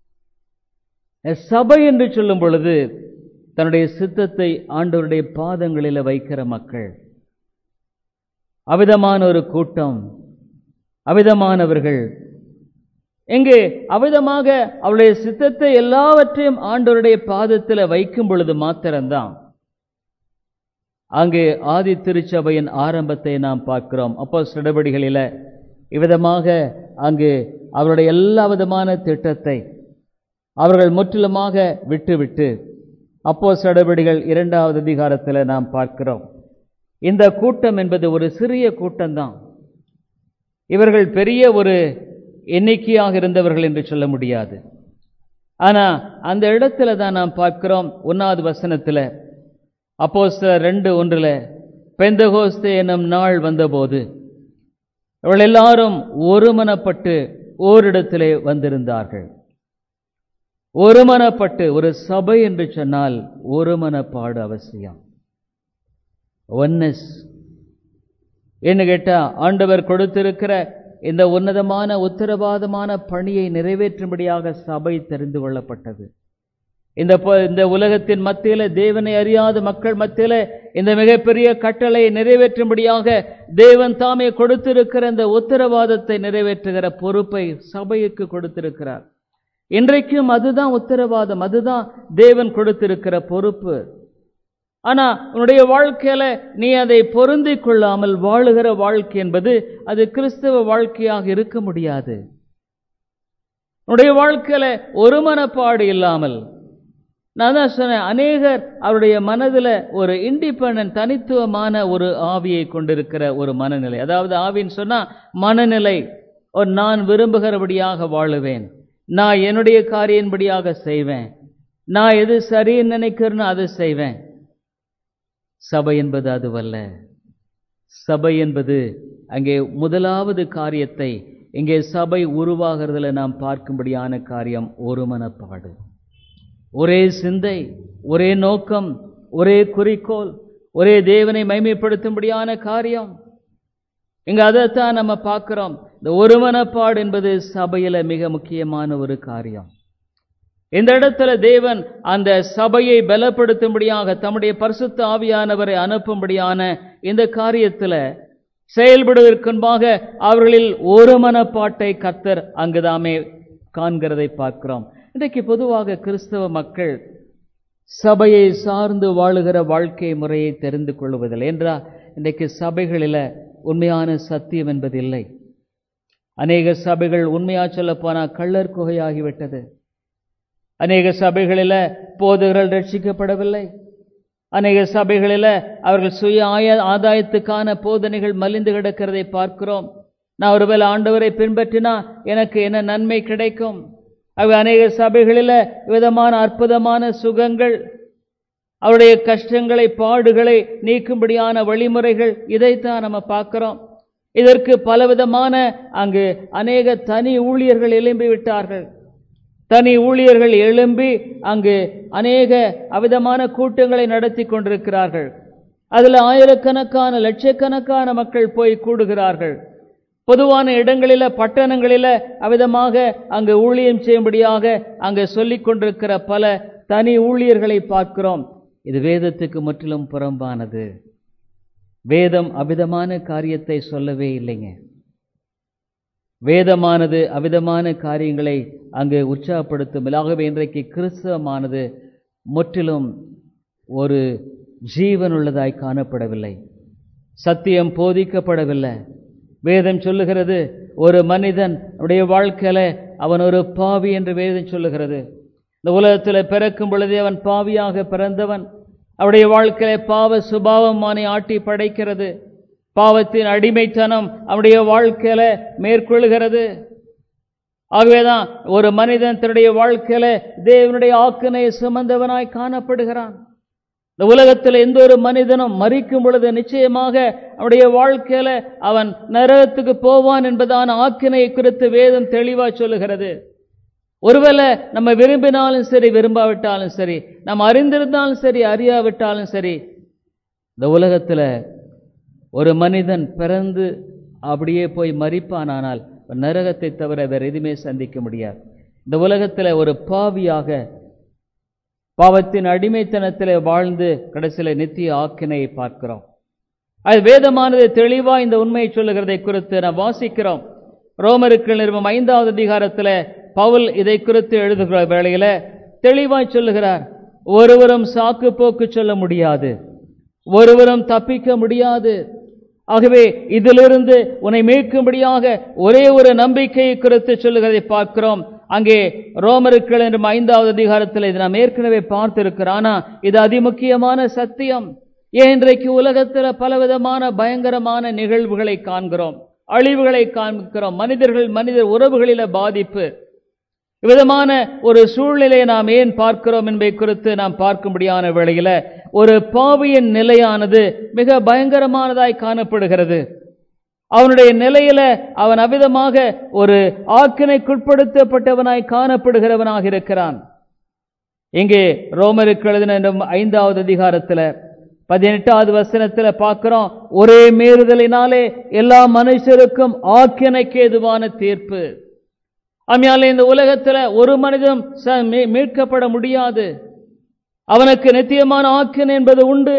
சபை என்று சொல்லும் பொழுது தன்னுடைய சித்தத்தை ஆண்டவருடைய பாதங்களில் வைக்கிற மக்கள் அவிதமான ஒரு கூட்டம் அவிதமானவர்கள் எங்கே அவிதமாக அவளுடைய சித்தத்தை எல்லாவற்றையும் ஆண்டவருடைய பாதத்தில் வைக்கும் பொழுது மாத்திரம்தான் அங்கே ஆதி திருச்சபையின் ஆரம்பத்தை நாம் பார்க்கிறோம் அப்போ நடவடிகளில் இவ்விதமாக அங்கு அவருடைய எல்லா விதமான திட்டத்தை அவர்கள் முற்றிலுமாக விட்டுவிட்டு அப்போ நடவடிகள் இரண்டாவது அதிகாரத்தில் நாம் பார்க்கிறோம் இந்த கூட்டம் என்பது ஒரு சிறிய கூட்டம்தான் இவர்கள் பெரிய ஒரு எண்ணிக்கையாக இருந்தவர்கள் என்று சொல்ல முடியாது ஆனா அந்த இடத்துல தான் நாம் பார்க்கிறோம் ஒன்னாவது வசனத்தில் அப்போ ரெண்டு ஒன்றில் பெந்தகோஸ்தே எனும் நாள் வந்தபோது அவள் எல்லாரும் ஒருமனப்பட்டு ஓரிடத்திலே வந்திருந்தார்கள் ஒருமனப்பட்டு ஒரு சபை என்று சொன்னால் ஒருமனப்பாடு அவசியம் ஒன்னஸ் என்ன கேட்டா ஆண்டவர் கொடுத்திருக்கிற இந்த உன்னதமான உத்தரவாதமான பணியை நிறைவேற்றும்படியாக சபை தெரிந்து கொள்ளப்பட்டது இந்த ப- இந்த உலகத்தின் மத்தியில தேவனை அறியாத மக்கள் மத்தியில இந்த மிகப்பெரிய கட்டளையை நிறைவேற்றும்படியாக தேவன் தாமே கொடுத்திருக்கிற இந்த உத்தரவாதத்தை நிறைவேற்றுகிற பொறுப்பை சபைக்கு கொடுத்திருக்கிறார் இன்றைக்கும் அதுதான் உத்தரவாதம் அதுதான் தேவன் கொடுத்திருக்கிற பொறுப்பு ஆனா உன்னுடைய வாழ்க்கையில நீ அதை பொருந்திக் கொள்ளாமல் வாழுகிற வாழ்க்கை என்பது அது கிறிஸ்தவ வாழ்க்கையாக இருக்க முடியாது உன்னுடைய வாழ்க்கையில ஒருமனப்பாடு இல்லாமல் நான் தான் சொன்னேன் அநேகர் அவருடைய மனதில் ஒரு இண்டிபெண்டன்ட் தனித்துவமான ஒரு ஆவியை கொண்டிருக்கிற ஒரு மனநிலை அதாவது ஆவின்னு சொன்னா மனநிலை ஒரு நான் விரும்புகிறபடியாக வாழுவேன் நான் என்னுடைய காரியன்படியாக செய்வேன் நான் எது சரின்னு நினைக்கிறேன்னு அதை செய்வேன் சபை என்பது அதுவல்ல சபை என்பது அங்கே முதலாவது காரியத்தை இங்கே சபை உருவாகிறதுல நாம் பார்க்கும்படியான காரியம் ஒருமனப்பாடு ஒரே சிந்தை ஒரே நோக்கம் ஒரே குறிக்கோள் ஒரே தேவனை மைமைப்படுத்தும்படியான காரியம் இங்க அதைத்தான் நம்ம பார்க்கிறோம் இந்த ஒருமனப்பாடு என்பது சபையில மிக முக்கியமான ஒரு காரியம் இந்த இடத்துல தேவன் அந்த சபையை பலப்படுத்தும்படியாக தம்முடைய பரிசுத்த ஆவியானவரை அனுப்பும்படியான இந்த காரியத்துல செயல்படுவதற்குன்பாக அவர்களில் ஒரு மனப்பாட்டை கத்தர் அங்குதாமே காண்கிறதை பார்க்கிறோம் இன்றைக்கு பொதுவாக கிறிஸ்தவ மக்கள் சபையை சார்ந்து வாழுகிற வாழ்க்கை முறையை தெரிந்து கொள்வதில்லை என்றால் இன்றைக்கு சபைகளில் உண்மையான சத்தியம் என்பது இல்லை அநேக சபைகள் உண்மையா சொல்ல போனா கள்ளர் குகையாகிவிட்டது அநேக சபைகளில் போதகர்கள் ரட்சிக்கப்படவில்லை அநேக சபைகளில் அவர்கள் சுய ஆய ஆதாயத்துக்கான போதனைகள் மலிந்து கிடக்கிறதை பார்க்கிறோம் நான் ஒருவேளை ஆண்டவரை பின்பற்றினா எனக்கு என்ன நன்மை கிடைக்கும் அவை அநேக சபைகளில் விதமான அற்புதமான சுகங்கள் அவருடைய கஷ்டங்களை பாடுகளை நீக்கும்படியான வழிமுறைகள் இதைத்தான் நம்ம பார்க்கிறோம் இதற்கு பலவிதமான அங்கு அநேக தனி ஊழியர்கள் எழும்பி விட்டார்கள் தனி ஊழியர்கள் எழும்பி அங்கு அநேக அவிதமான கூட்டங்களை நடத்தி கொண்டிருக்கிறார்கள் அதில் ஆயிரக்கணக்கான லட்சக்கணக்கான மக்கள் போய் கூடுகிறார்கள் பொதுவான இடங்களில பட்டணங்களில அவிதமாக அங்கு ஊழியம் செய்யும்படியாக அங்கு சொல்லிக் கொண்டிருக்கிற பல தனி ஊழியர்களை பார்க்கிறோம் இது வேதத்துக்கு முற்றிலும் புறம்பானது வேதம் அவிதமான காரியத்தை சொல்லவே இல்லைங்க வேதமானது அவிதமான காரியங்களை அங்கு உற்சாகப்படுத்தும் ஆகவே இன்றைக்கு கிறிஸ்தவமானது முற்றிலும் ஒரு ஜீவனுள்ளதாய் காணப்படவில்லை சத்தியம் போதிக்கப்படவில்லை வேதம் சொல்லுகிறது ஒரு மனிதன் அவனுடைய வாழ்க்கையில அவன் ஒரு பாவி என்று வேதம் சொல்லுகிறது இந்த உலகத்தில் பிறக்கும் பொழுதே அவன் பாவியாக பிறந்தவன் அவருடைய வாழ்க்கையில பாவ சுபாவம் அவனை ஆட்டி படைக்கிறது பாவத்தின் அடிமைத்தனம் அவனுடைய வாழ்க்கையில மேற்கொள்கிறது ஆகவேதான் ஒரு மனிதன் தன்னுடைய வாழ்க்கையில தேவனுடைய ஆக்கினையை சுமந்தவனாய் காணப்படுகிறான் இந்த உலகத்தில் எந்த ஒரு மனிதனும் மறிக்கும் பொழுது நிச்சயமாக அவனுடைய வாழ்க்கையில அவன் நரகத்துக்கு போவான் என்பதான ஆக்கினை குறித்து வேதம் தெளிவா சொல்லுகிறது ஒருவேளை நம்ம விரும்பினாலும் சரி விரும்பாவிட்டாலும் சரி நம்ம அறிந்திருந்தாலும் சரி அறியாவிட்டாலும் சரி இந்த உலகத்துல ஒரு மனிதன் பிறந்து அப்படியே போய் மறிப்பானானால் நரகத்தை தவிர வேற எதுவுமே சந்திக்க முடியாது இந்த உலகத்துல ஒரு பாவியாக பாவத்தின் அடிமைத்தனத்திலே வாழ்ந்து கடைசியில நித்திய ஆக்கினையை பார்க்கிறோம் அது வேதமானது தெளிவா இந்த உண்மையை சொல்லுகிறதை குறித்து நாம் வாசிக்கிறோம் ரோமருக்கு நிறுவம் ஐந்தாவது அதிகாரத்தில் பவுல் இதை குறித்து எழுதுகிற வேளையில தெளிவாய் சொல்லுகிறார் ஒருவரும் சாக்கு போக்கு சொல்ல முடியாது ஒருவரும் தப்பிக்க முடியாது ஆகவே இதிலிருந்து உன்னை மீட்கும்படியாக ஒரே ஒரு நம்பிக்கையை குறித்து சொல்லுகிறதை பார்க்கிறோம் அங்கே ரோமருக்கள் என்றும் ஐந்தாவது அதிகாரத்தில் இது நாம் ஏற்கனவே பார்த்திருக்கிறோம் ஆனா இது அதிமுக்கியமான சத்தியம் ஏன் இன்றைக்கு உலகத்தில் பலவிதமான பயங்கரமான நிகழ்வுகளை காண்கிறோம் அழிவுகளை காண்கிறோம் மனிதர்கள் மனிதர் உறவுகளில பாதிப்பு விதமான ஒரு சூழ்நிலையை நாம் ஏன் பார்க்கிறோம் என்பதை குறித்து நாம் பார்க்கும்படியான வேளையில ஒரு பாவியின் நிலையானது மிக பயங்கரமானதாய் காணப்படுகிறது அவனுடைய நிலையில அவன் அவிதமாக ஒரு ஆக்கினைக்குட்படுத்தப்பட்டவனாய் காணப்படுகிறவனாக இருக்கிறான் இங்கே ரோமருக்கு எழுதின இந்த ஐந்தாவது அதிகாரத்துல பதினெட்டாவது வசனத்துல பார்க்கிறோம் ஒரே மீறுதலினாலே எல்லா மனுஷருக்கும் ஆக்கினைக்கு ஏதுவான தீர்ப்பு ஆமையால இந்த உலகத்துல ஒரு மனிதன் ச- மீ- மீட்கப்பட முடியாது அவனுக்கு நித்தியமான ஆக்கினை என்பது உண்டு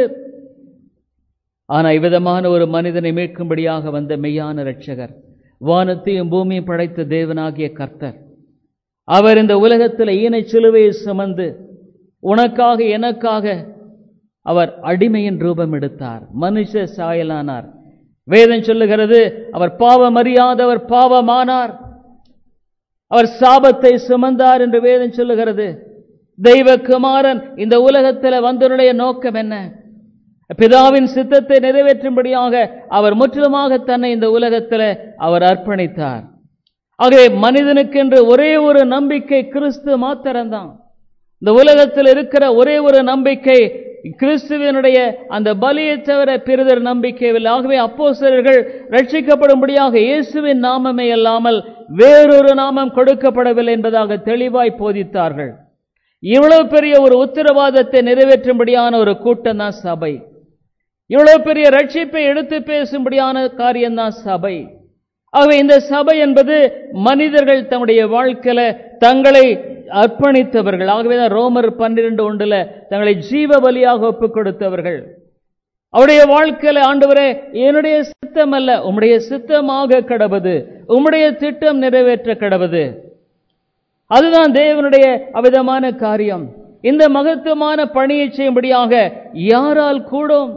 ஆனா இவ்விதமான ஒரு மனிதனை மீட்கும்படியாக வந்த மெய்யான இரட்சகர் வானத்தையும் பூமியும் படைத்த தேவனாகிய கர்த்தர் அவர் இந்த உலகத்தில் ஈனை சிலுவையை சுமந்து உனக்காக எனக்காக அவர் அடிமையின் ரூபம் எடுத்தார் மனுஷ சாயலானார் வேதம் சொல்லுகிறது அவர் பாவம் அறியாதவர் பாவமானார் அவர் சாபத்தை சுமந்தார் என்று வேதம் சொல்லுகிறது தெய்வ குமாரன் இந்த உலகத்தில் வந்தவருடைய நோக்கம் என்ன பிதாவின் சித்தத்தை நிறைவேற்றும்படியாக அவர் முற்றிலுமாக தன்னை இந்த உலகத்தில் அவர் அர்ப்பணித்தார் ஆகவே மனிதனுக்கென்று ஒரே ஒரு நம்பிக்கை கிறிஸ்து மாத்திரம்தான் இந்த உலகத்தில் இருக்கிற ஒரே ஒரு நம்பிக்கை கிறிஸ்துவனுடைய அந்த பலியை தவிர பிறிதர் நம்பிக்கை இல்லை ஆகவே அப்போஸ்தலர்கள் ரட்சிக்கப்படும்படியாக இயேசுவின் நாமமே அல்லாமல் வேறொரு நாமம் கொடுக்கப்படவில்லை என்பதாக தெளிவாய் போதித்தார்கள் இவ்வளவு பெரிய ஒரு உத்தரவாதத்தை நிறைவேற்றும்படியான ஒரு கூட்டம் தான் சபை இவ்வளவு பெரிய ரட்சிப்பை எடுத்து பேசும்படியான காரியம்தான் சபை ஆகவே இந்த சபை என்பது மனிதர்கள் தங்களுடைய வாழ்க்கையில தங்களை அர்ப்பணித்தவர்கள் ஆகவே தான் ரோமர் பன்னிரண்டு ஒன்றுல தங்களை ஜீவ பலியாக ஒப்புக் கொடுத்தவர்கள் அவருடைய வாழ்க்கையில ஆண்டவரே என்னுடைய சித்தம் அல்ல உம்முடைய சித்தமாக கடவுது உம்முடைய திட்டம் நிறைவேற்ற கடவுது அதுதான் தேவனுடைய அவிதமான காரியம் இந்த மகத்துவமான பணியை செய்யும்படியாக யாரால் கூடும்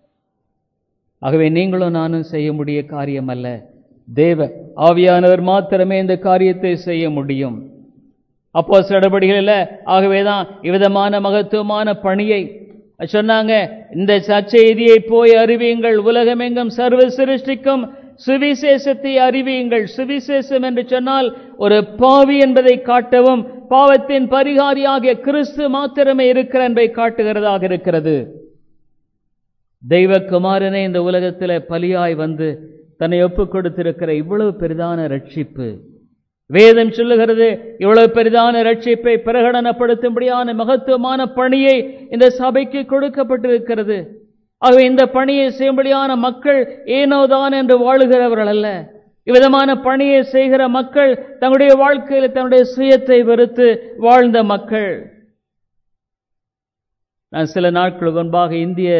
ஆகவே நீங்களும் நானும் செய்ய முடிய காரியம் அல்ல தேவ ஆவியானவர் மாத்திரமே இந்த காரியத்தை செய்ய முடியும் அப்போ நடபடிகளில் ஆகவேதான் இவ்விதமான மகத்துவமான பணியை சொன்னாங்க இந்த சச்செய்தியை போய் அறிவியுங்கள் உலகமெங்கும் சர்வ சிருஷ்டிக்கும் சுவிசேஷத்தை அறிவியுங்கள் சுவிசேஷம் என்று சொன்னால் ஒரு பாவி என்பதை காட்டவும் பாவத்தின் பரிகாரியாகிய கிறிஸ்து மாத்திரமே இருக்கிற என்பதை காட்டுகிறதாக இருக்கிறது தெய்வ குமாரனே இந்த உலகத்தில் பலியாய் வந்து தன்னை ஒப்புக் கொடுத்திருக்கிற இவ்வளவு பெரிதான ரட்சிப்பு வேதம் சொல்லுகிறது இவ்வளவு பெரிதான ரட்சிப்பை பிரகடனப்படுத்தும்படியான மகத்துவமான பணியை இந்த சபைக்கு கொடுக்கப்பட்டிருக்கிறது ஆகவே இந்த பணியை செய்யும்படியான மக்கள் ஏனோதான் என்று வாழுகிறவர்கள் அல்ல இவ்விதமான பணியை செய்கிற மக்கள் தங்களுடைய வாழ்க்கையில் தன்னுடைய சுயத்தை வெறுத்து வாழ்ந்த மக்கள் நான் சில நாட்கள் முன்பாக இந்திய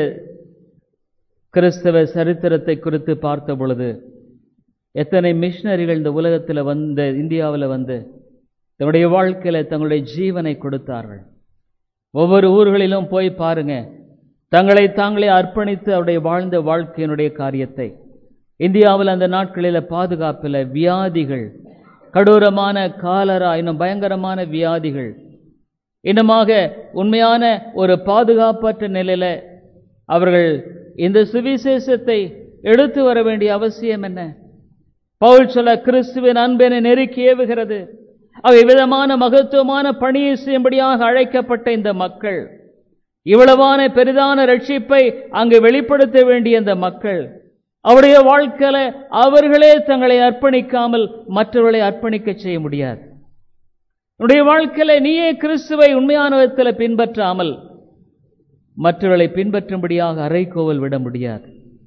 கிறிஸ்தவ சரித்திரத்தை குறித்து பார்த்த பொழுது எத்தனை மிஷினரிகள் இந்த உலகத்தில் வந்து இந்தியாவில் வந்து தன்னுடைய வாழ்க்கையில் தங்களுடைய ஜீவனை கொடுத்தார்கள் ஒவ்வொரு ஊர்களிலும் போய் பாருங்க தங்களை தாங்களே அர்ப்பணித்து அவருடைய வாழ்ந்த வாழ்க்கையினுடைய காரியத்தை இந்தியாவில் அந்த நாட்களில் பாதுகாப்பில் வியாதிகள் கடூரமான காலரா இன்னும் பயங்கரமான வியாதிகள் இன்னுமாக உண்மையான ஒரு பாதுகாப்பற்ற நிலையில அவர்கள் இந்த சுவிசேஷத்தை எடுத்து வர வேண்டிய அவசியம் என்ன பவுல் சொல்ல கிறிஸ்துவின் அன்பென நெருக்கி ஏவுகிறது அவை விதமான மகத்துவமான பணியை செய்யும்படியாக அழைக்கப்பட்ட இந்த மக்கள் இவ்வளவான பெரிதான ரட்சிப்பை அங்கு வெளிப்படுத்த வேண்டிய இந்த மக்கள் அவருடைய வாழ்க்கையில அவர்களே தங்களை அர்ப்பணிக்காமல் மற்றவர்களை அர்ப்பணிக்க செய்ய முடியாது உன்னுடைய வாழ்க்கையில நீயே கிறிஸ்துவை உண்மையான விதத்தில் பின்பற்றாமல் மற்றவர்களை பின்பற்றும்படியாக அரைக்கோவல் விட முடியாது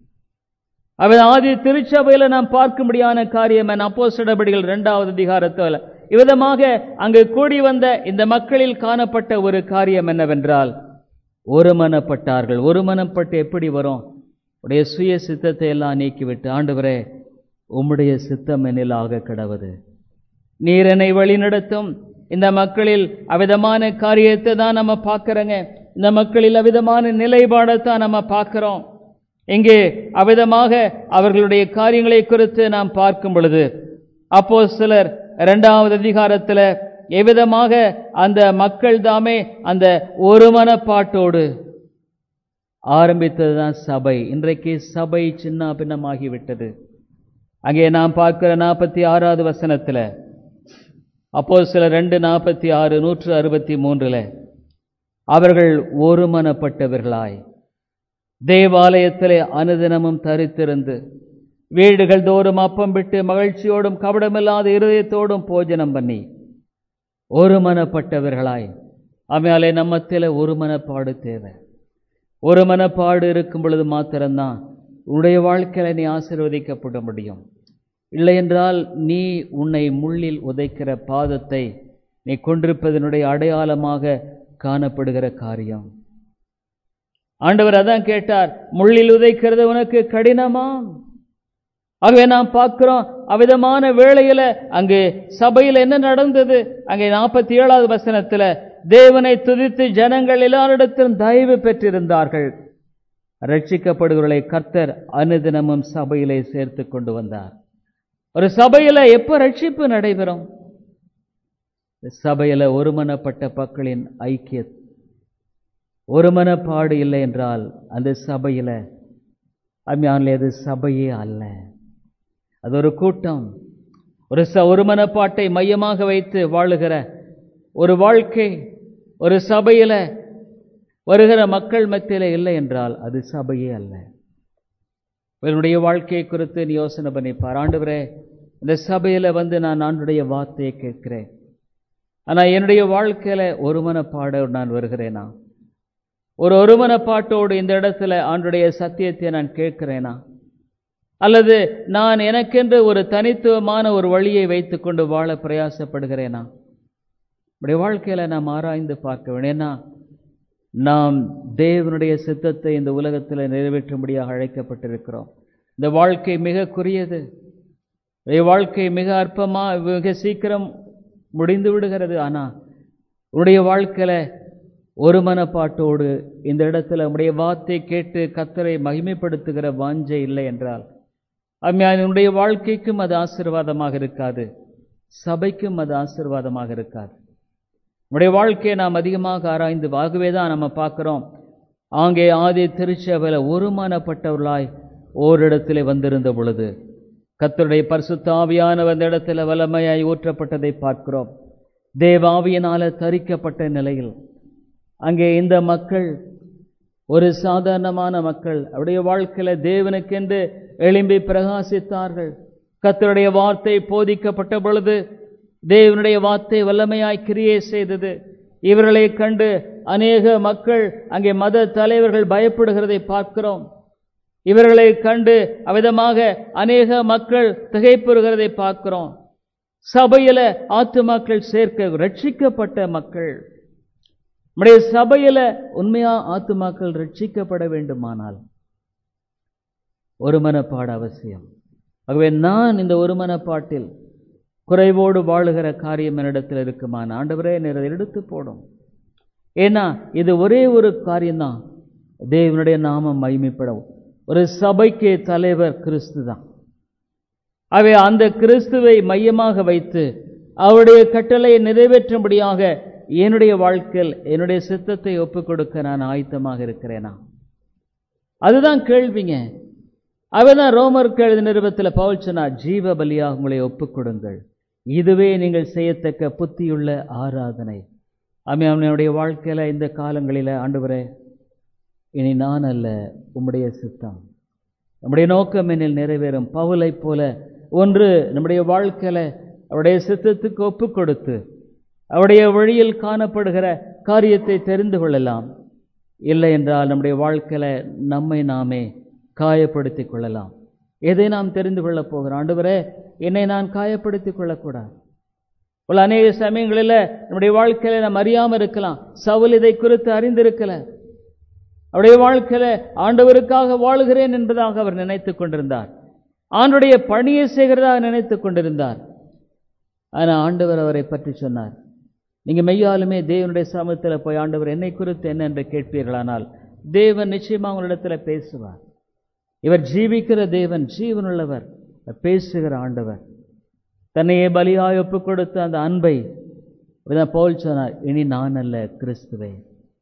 அவர் ஆதி திருச்சபையில நாம் பார்க்கும்படியான காரியம் என் அப்போ சிடபடிகள் இரண்டாவது அதிகாரத்தில் இவ்விதமாக அங்கு கூடி வந்த இந்த மக்களில் காணப்பட்ட ஒரு காரியம் என்னவென்றால் ஒருமனப்பட்டார்கள் ஒருமனப்பட்டு எப்படி வரும் உடைய சுய சித்தத்தை எல்லாம் நீக்கிவிட்டு ஆண்டவரே உம்முடைய சித்தம் என்னில் ஆக கிடவது நீர் என்னை வழிநடத்தும் இந்த மக்களில் அவிதமான காரியத்தை தான் நம்ம பார்க்கிறோங்க இந்த மக்களில் அவிதமான நிலைப்பாடைத்தான் நம்ம பார்க்கிறோம் இங்கே அவிதமாக அவர்களுடைய காரியங்களை குறித்து நாம் பார்க்கும் பொழுது அப்போ சிலர் இரண்டாவது அதிகாரத்தில் எவ்விதமாக அந்த மக்கள் தாமே அந்த ஒருமனப்பாட்டோடு ஆரம்பித்ததுதான் சபை இன்றைக்கு சபை சின்ன பின்னமாகிவிட்டது அங்கே நாம் பார்க்கிற நாற்பத்தி ஆறாவது வசனத்தில் அப்போ சில ரெண்டு நாற்பத்தி ஆறு நூற்று அறுபத்தி மூன்றில் அவர்கள் ஒருமனப்பட்டவர்களாய் தேவாலயத்திலே அனுதினமும் தரித்திருந்து வீடுகள் தோறும் அப்பம் விட்டு மகிழ்ச்சியோடும் கபடமில்லாத இருதயத்தோடும் போஜனம் பண்ணி ஒருமனப்பட்டவர்களாய் அவையாலே நம்மத்தில ஒரு மனப்பாடு தேவை ஒரு மனப்பாடு இருக்கும் பொழுது மாத்திரம்தான் உன்னுடைய வாழ்க்கையில நீ ஆசீர்வதிக்கப்பட முடியும் இல்லை என்றால் நீ உன்னை முள்ளில் உதைக்கிற பாதத்தை நீ கொண்டிருப்பதனுடைய அடையாளமாக காணப்படுகிற காரியம் ஆண்டவர் அதான் கேட்டார் முள்ளில் உதைக்கிறது உனக்கு கடினமா ஆகவே நாம் பார்க்கிறோம் அவ்விதமான வேளையில அங்கு சபையில் என்ன நடந்தது அங்கே நாற்பத்தி ஏழாவது வசனத்துல தேவனை துதித்து ஜனங்கள் எல்லாரிடத்திலும் தயவு பெற்றிருந்தார்கள் ரட்சிக்கப்படுகிறவர்களை கர்த்தர் அனுதினமும் சபையிலே சேர்த்து கொண்டு வந்தார் ஒரு சபையில எப்ப ரட்சிப்பு நடைபெறும் சபையில ஒருமனப்பட்ட மக்களின் ஐக்கிய ஒருமனப்பாடு இல்லை என்றால் அந்த சபையில அம்மையானில் அது சபையே அல்ல அது ஒரு கூட்டம் ஒரு ச ஒருமனப்பாட்டை மையமாக வைத்து வாழுகிற ஒரு வாழ்க்கை ஒரு சபையில வருகிற மக்கள் மத்தியில இல்லை என்றால் அது சபையே அல்ல இவனுடைய வாழ்க்கையை குறித்து நீ யோசனை பண்ணி பாராண்டுவரே இந்த சபையில வந்து நான் ஆண்டுடைய வார்த்தையை கேட்கிறேன் ஆனா என்னுடைய வாழ்க்கையில ஒருமனப்பாட நான் வருகிறேனா ஒரு ஒருமனப்பாட்டோடு இந்த இடத்துல ஆண்டுடைய சத்தியத்தை நான் கேட்கிறேனா அல்லது நான் எனக்கென்று ஒரு தனித்துவமான ஒரு வழியை வைத்துக்கொண்டு வாழ பிரயாசப்படுகிறேனா நம்முடைய வாழ்க்கையில நாம் ஆராய்ந்து பார்க்க வேண்டும் ஏன்னா நாம் தேவனுடைய சித்தத்தை இந்த உலகத்தில் நிறைவேற்றும்படியாக அழைக்கப்பட்டிருக்கிறோம் இந்த வாழ்க்கை மிக குறியது இந்த வாழ்க்கை மிக அற்பமா மிக சீக்கிரம் முடிந்து விடுகிறது ஆனா உன்னுடைய வாழ்க்கையில ஒரு மனப்பாட்டோடு இந்த இடத்துல உடைய வார்த்தை கேட்டு கத்தரை மகிமைப்படுத்துகிற வாஞ்சை இல்லை என்றால் அம்மையானுடைய வாழ்க்கைக்கும் அது ஆசீர்வாதமாக இருக்காது சபைக்கும் அது ஆசீர்வாதமாக இருக்காது நம்முடைய வாழ்க்கையை நாம் அதிகமாக ஆராய்ந்து ஆகவே தான் நம்ம பார்க்குறோம் ஆங்கே ஆதி திருச்சபையில் ஒருமானப்பட்டவர்களாய் ஓரிடத்திலே வந்திருந்த பொழுது கத்தருடைய பரிசுத்தாவியானவர் அந்த இடத்துல வல்லமையாய் ஊற்றப்பட்டதை பார்க்கிறோம் தேவாவியினால தரிக்கப்பட்ட நிலையில் அங்கே இந்த மக்கள் ஒரு சாதாரணமான மக்கள் அவருடைய வாழ்க்கையில தேவனுக்கென்று எழும்பி பிரகாசித்தார்கள் கத்தருடைய வார்த்தை போதிக்கப்பட்ட பொழுது தேவனுடைய வார்த்தை வல்லமையாய் கிரியை செய்தது இவர்களை கண்டு அநேக மக்கள் அங்கே மத தலைவர்கள் பயப்படுகிறதை பார்க்கிறோம் இவர்களை கண்டு அவ்விதமாக அநேக மக்கள் திகைப்புறுகிறதை பார்க்கிறோம் சபையில ஆத்துமாக்கள் சேர்க்க ரட்சிக்கப்பட்ட மக்கள் நம்முடைய சபையில உண்மையா ஆத்துமாக்கள் ரட்சிக்கப்பட வேண்டுமானால் ஒரு மனப்பாடு அவசியம் ஆகவே நான் இந்த ஒரு மனப்பாட்டில் குறைவோடு வாழுகிற காரியம் என்னிடத்தில் இருக்குமான ஆண்டவரே நேரம் எடுத்து போடும் ஏன்னா இது ஒரே ஒரு காரியம்தான் தேவனுடைய நாமம் மகிமைப்படும் ஒரு சபைக்கு தலைவர் கிறிஸ்து தான் அவை அந்த கிறிஸ்துவை மையமாக வைத்து அவருடைய கட்டளையை நிறைவேற்றும்படியாக என்னுடைய வாழ்க்கையில் என்னுடைய சித்தத்தை ஒப்புக் கொடுக்க நான் ஆயத்தமாக இருக்கிறேனா அதுதான் கேள்விங்க அவதான் ரோமருக்கு எழுதி நிருபத்தில் பவுல் சொன்னார் ஜீவ பலியாக உங்களை ஒப்புக் கொடுங்கள் இதுவே நீங்கள் செய்யத்தக்க புத்தியுள்ள ஆராதனை அமை அவனுடைய வாழ்க்கையில இந்த காலங்களில ஆண்டவரே இனி நான் அல்ல உம்முடைய சித்தம் நம்முடைய நோக்கம் என்னில் நிறைவேறும் பவுலைப் போல ஒன்று நம்முடைய வாழ்க்கையில அவருடைய சித்தத்துக்கு ஒப்பு கொடுத்து அவருடைய வழியில் காணப்படுகிற காரியத்தை தெரிந்து கொள்ளலாம் இல்லை என்றால் நம்முடைய வாழ்க்கையில நம்மை நாமே காயப்படுத்திக் கொள்ளலாம் எதை நாம் தெரிந்து கொள்ளப் போகிறோம் ஆண்டவரே என்னை நான் காயப்படுத்திக் கொள்ளக்கூடாது உள்ள அநேக சமயங்களில் நம்முடைய வாழ்க்கையில நாம் அறியாமல் இருக்கலாம் சவுல் இதை குறித்து அறிந்திருக்கல அவருடைய வாழ்க்கையில ஆண்டவருக்காக வாழுகிறேன் என்பதாக அவர் நினைத்துக் கொண்டிருந்தார் ஆண்டுடைய பணியை செய்கிறதாக நினைத்துக் கொண்டிருந்தார் ஆனால் ஆண்டவர் அவரை பற்றி சொன்னார் நீங்க மெய்யாலுமே தேவனுடைய சமூகத்தில் போய் ஆண்டவர் என்னை குறித்து என்ன என்று கேட்பீர்களானால் தேவன் நிச்சயமா உங்களிடத்துல பேசுவார் இவர் ஜீவிக்கிற தேவன் ஜீவனுள்ளவர் பேசுகிற ஆண்டவர் தன்னையே பலியாய் ஒப்பு கொடுத்த அந்த அன்பை போல் சொன்னார் இனி நான் அல்ல கிறிஸ்துவே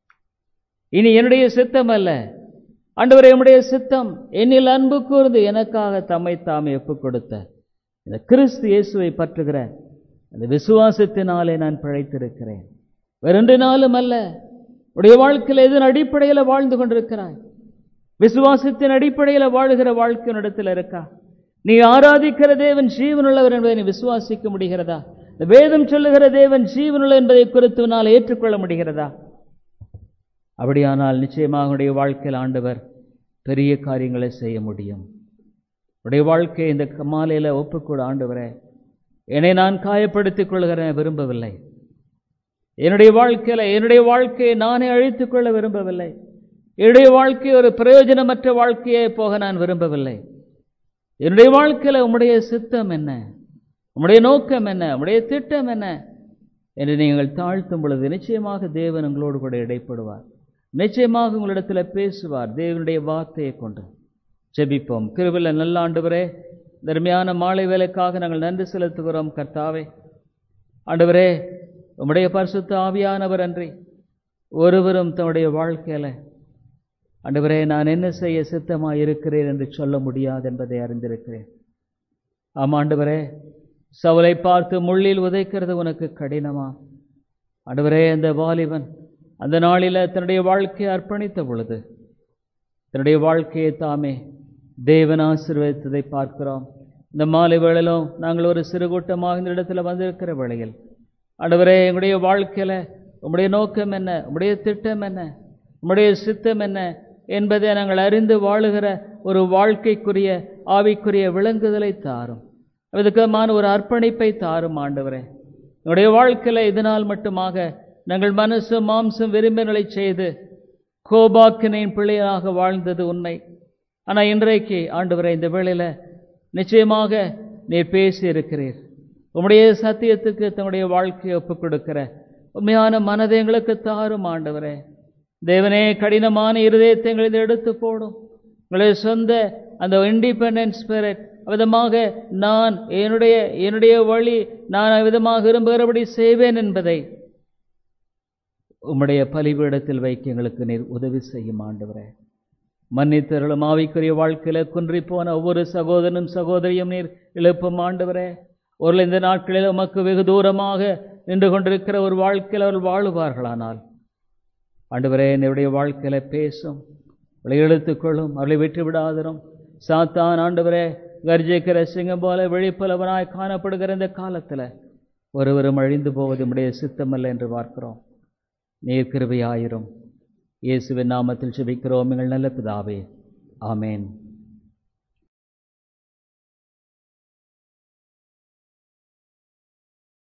இனி என்னுடைய சித்தம் அல்ல ஆண்டவர் என்னுடைய சித்தம் என்னில் அன்பு கூர்ந்து எனக்காக தம்மை தாமே ஒப்பு கொடுத்த இந்த கிறிஸ்து இயேசுவை பற்றுகிற அந்த விசுவாசத்தினாலே நான் பிழைத்திருக்கிறேன் வேறொன்று நாளும் அல்ல உடைய வாழ்க்கையில் எதன் அடிப்படையில் வாழ்ந்து கொண்டிருக்கிறாய் விசுவாசத்தின் அடிப்படையில் வாழுகிற வாழ்க்கை இடத்துல இருக்கா நீ ஆராதிக்கிற தேவன் ஜீவனுள்ளவர் என்பதை நீ விசுவாசிக்க முடிகிறதா இந்த வேதம் சொல்லுகிற தேவன் ஜீவனுள்ள என்பதை குறித்து உன்னால் ஏற்றுக்கொள்ள முடிகிறதா அப்படியானால் நிச்சயமாக உடைய வாழ்க்கையில் ஆண்டவர் பெரிய காரியங்களை செய்ய முடியும் உடைய வாழ்க்கையை இந்த மாலையில் ஒப்புக்கூட ஆண்டவரே என்னை நான் காயப்படுத்திக் கொள்கிறேன் விரும்பவில்லை என்னுடைய வாழ்க்கையில என்னுடைய வாழ்க்கையை நானே அழித்துக் கொள்ள விரும்பவில்லை என்னுடைய வாழ்க்கை ஒரு பிரயோஜனமற்ற வாழ்க்கையே போக நான் விரும்பவில்லை என்னுடைய வாழ்க்கையில உம்முடைய சித்தம் என்ன உம்முடைய நோக்கம் என்ன உம்முடைய திட்டம் என்ன என்று நீங்கள் தாழ்த்தும் பொழுது நிச்சயமாக தேவன் உங்களோடு கூட இடைப்படுவார் நிச்சயமாக உங்களிடத்தில் பேசுவார் தேவனுடைய வார்த்தையை கொண்டு ஜெபிப்போம் கிருவில நல்ல ஆண்டவரே தர்மையான மாலை வேலைக்காக நாங்கள் நன்றி செலுத்துகிறோம் கர்த்தாவே ஆண்டவரே உம்முடைய பரிசுத்த ஆவியானவர் அன்றி ஒருவரும் தன்னுடைய வாழ்க்கையில ஆண்டவரே நான் என்ன செய்ய சித்தமாக இருக்கிறேன் என்று சொல்ல முடியாது என்பதை அறிந்திருக்கிறேன் ஆமா ஆண்டவரே சவுலை பார்த்து முள்ளில் உதைக்கிறது உனக்கு கடினமா ஆண்டவரே அந்த வாலிபன் அந்த நாளில் தன்னுடைய வாழ்க்கையை அர்ப்பணித்த பொழுது தன்னுடைய வாழ்க்கையை தாமே தேவன் ஆசீர்வதித்ததை பார்க்கிறோம் இந்த மாலை வேளையிலும் நாங்கள் ஒரு சிறு கூட்டமாக இந்த இடத்துல வந்திருக்கிற வேளையில் ஆண்டவரே எங்களுடைய வாழ்க்கையில உம்முடைய நோக்கம் என்ன உம்முடைய திட்டம் என்ன உம்முடைய சித்தம் என்ன என்பதை நாங்கள் அறிந்து வாழுகிற ஒரு வாழ்க்கைக்குரிய ஆவிக்குரிய விளங்குதலை தாரும் அதுக்கமான ஒரு அர்ப்பணிப்பை தாரும் ஆண்டவரே என்னுடைய வாழ்க்கையில இதனால் மட்டுமாக நாங்கள் மனசும் மாம்சம் விரும்பினலை செய்து கோபாக்கினின் பிள்ளையாக வாழ்ந்தது உண்மை ஆனால் இன்றைக்கு ஆண்டவரை இந்த வேளையில நிச்சயமாக நீர் பேசி இருக்கிறீர் உம்முடைய சத்தியத்துக்கு தன்னுடைய வாழ்க்கையை ஒப்புக் கொடுக்கிற உண்மையான மனதை எங்களுக்கு தாரும் ஆண்டவரே தேவனே கடினமான இருதயத்தை எங்களில் எடுத்து போடும் உங்களுடைய சொந்த அந்த இண்டிபெண்டன்ஸ் ஸ்பிரிட் விதமாக நான் என்னுடைய என்னுடைய வழி நான் விதமாக விரும்புகிறபடி செய்வேன் என்பதை உம்முடைய பலிபீடத்தில் வைக்க எங்களுக்கு நீர் உதவி செய்யும் ஆண்டவரே மன்னித்தருளும் ஆவிக்குரிய வாழ்க்கையில குன்றி போன ஒவ்வொரு சகோதரனும் சகோதரியும் நீர் எழுப்பும் ஆண்டவரே ஒரு இந்த நாட்களில் உமக்கு வெகு தூரமாக நின்று கொண்டிருக்கிற ஒரு வாழ்க்கையில் அவர்கள் வாழுவார்களானால் ஆண்டவரே என்னுடைய வாழ்க்கையில பேசும் அவளை எடுத்துக்கொள்ளும் அவளை விட்டு விடாதரும் சாத்தான் ஆண்டவரே கர்ஜிக்கிற சிங்கம் போல விழிப்புலவனாய் காணப்படுகிற இந்த காலத்தில் ஒருவரும் அழிந்து போவது நம்முடைய சித்தமல்ல என்று பார்க்கிறோம் நீர் கிருபையாயிரும் இயேசுவின் நாமத்தில் செபிக்கிறோம் எங்கள் நல்ல பிதாவே ஆமேன்